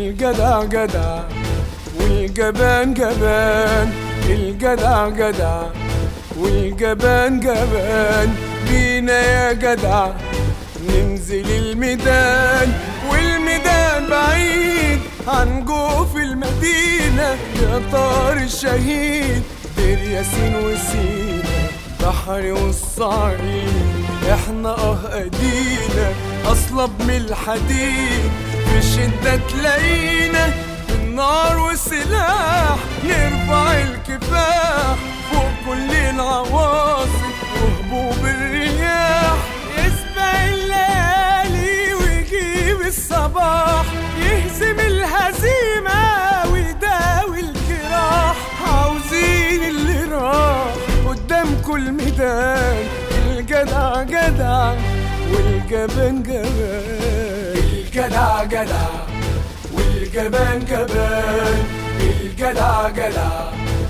الجدع جدع والجبان جبان الجدع جدع والجبان جبان بينا يا جدع ننزل الميدان والميدان بعيد عن جوف المدينة يا طار الشهيد دير ياسين وسينا بحر والصعيد احنا اه ادينا اصلب من الحديد في الشدة تلاقينا بالنار والسلاح نرفع الكفاح فوق كل العواصف وهبوب الرياح يسبق الليالي ويجيب الصباح يهزم الهزيمة ويداوي الجراح عاوزين اللي راح قدام كل ميدان الجدع جدع والجبان جبان الجدع جدع والجبان جبان الجدع جدع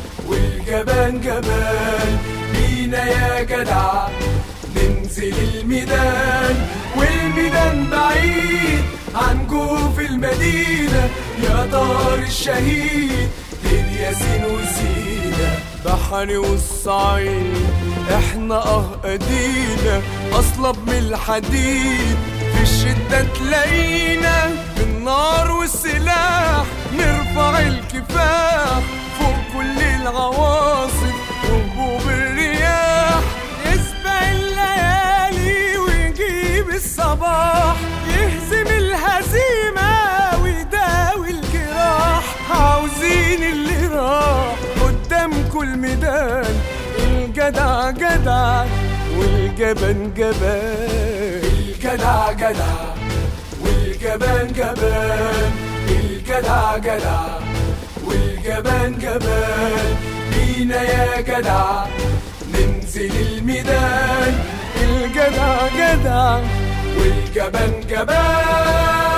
والجبان جبان بينا يا جدع ننزل الميدان والميدان بعيد عن جوف المدينة يا دار الشهيد دين ياسين وسينا بحري والصعيد احنا اه ادينا اصلب من الحديد في الشدة تلاقينا بالنار والسلاح نرفع الكفاح فوق كل العواصف وهبوب الرياح يسبق الليالي ويجيب الصباح يهزم الهزيمة ويداوي الجراح عاوزين اللي راح قدام كل ميدان الجدع جدع والجبان جبان الجدع جدع والجبان جبان الجدع جدع والجبان جبان بينا يا جدع ننزل الميدان الجدع جدع والجبان جبان